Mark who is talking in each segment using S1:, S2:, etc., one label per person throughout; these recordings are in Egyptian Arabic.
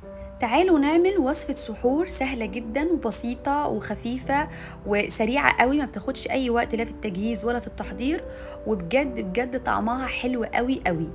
S1: تعالوا نعمل وصفة سحور سهلة جدا وبسيطة وخفيفة وسريعة قوي ما بتاخدش أي وقت لا في التجهيز ولا في التحضير وبجد بجد طعمها حلو قوي قوي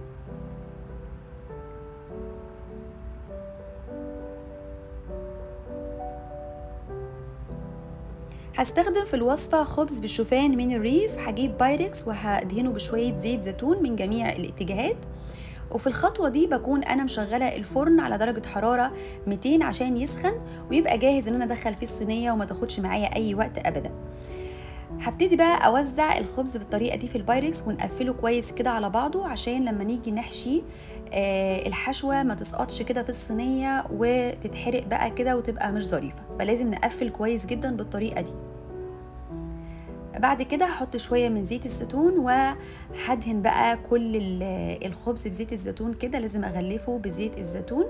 S1: هستخدم في الوصفة خبز بالشوفان من الريف هجيب بايركس وهدهنه بشوية زيت زيتون من جميع الاتجاهات وفي الخطوة دي بكون أنا مشغلة الفرن على درجة حرارة 200 عشان يسخن ويبقى جاهز إن أنا أدخل فيه الصينية وما تاخدش معايا أي وقت أبدا هبتدي بقى أوزع الخبز بالطريقة دي في البايركس ونقفله كويس كده على بعضه عشان لما نيجي نحشي آه الحشوة ما تسقطش كده في الصينية وتتحرق بقى كده وتبقى مش ظريفة فلازم نقفل كويس جدا بالطريقة دي بعد كده هحط شوية من زيت الزيتون وهدهن بقى كل الخبز بزيت الزيتون كده لازم اغلفه بزيت الزيتون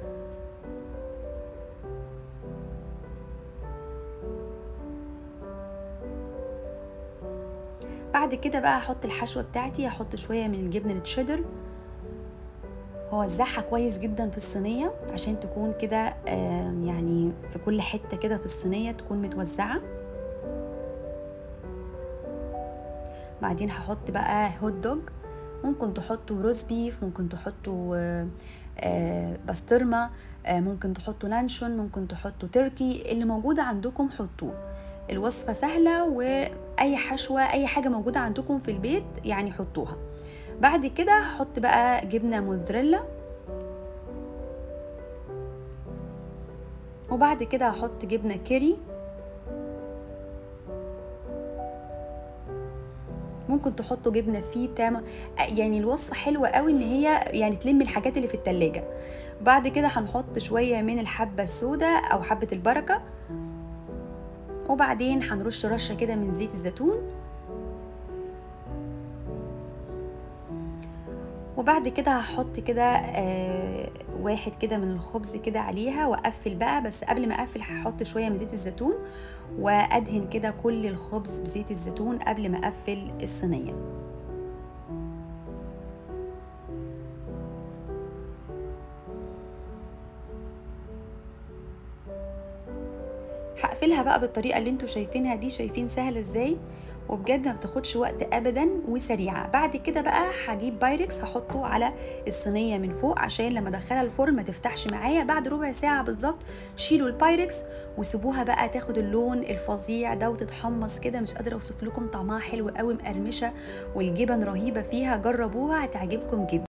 S1: بعد كده بقى هحط الحشوة بتاعتي هحط شوية من الجبن التشيدر ووزعها كويس جدا في الصينية عشان تكون كده يعني في كل حتة كده في الصينية تكون متوزعة بعدين هحط بقى هوت دوج ممكن تحطوا روز بيف ممكن تحطوا بسطرمه ممكن تحطوا لانشون ممكن تحطوا تركي اللي موجوده عندكم حطوه الوصفه سهله واي حشوه اي حاجه موجوده عندكم في البيت يعني حطوها بعد كده هحط بقى جبنه موتزاريلا وبعد كده هحط جبنه كيري ممكن تحطوا جبنه فيتا يعني الوصفه حلوه قوي ان هي يعني تلم الحاجات اللي في التلاجة بعد كده هنحط شويه من الحبه السوداء او حبه البركه وبعدين هنرش رشه كده من زيت الزيتون وبعد كده هحط كده آه واحد كده من الخبز كده عليها واقفل بقى بس قبل ما اقفل هحط شويه من زيت الزيتون وادهن كده كل الخبز بزيت الزيتون قبل ما اقفل الصينيه هقفلها بقى بالطريقه اللي انتوا شايفينها دي شايفين سهله ازاي وبجد ما بتاخدش وقت ابدا وسريعه بعد كده بقى هجيب بايركس هحطه على الصينيه من فوق عشان لما ادخلها الفرن ما تفتحش معايا بعد ربع ساعه بالظبط شيلوا البايركس وسيبوها بقى تاخد اللون الفظيع ده وتتحمص كده مش قادره اوصف لكم طعمها حلو قوي مقرمشه والجبن رهيبه فيها جربوها هتعجبكم جدا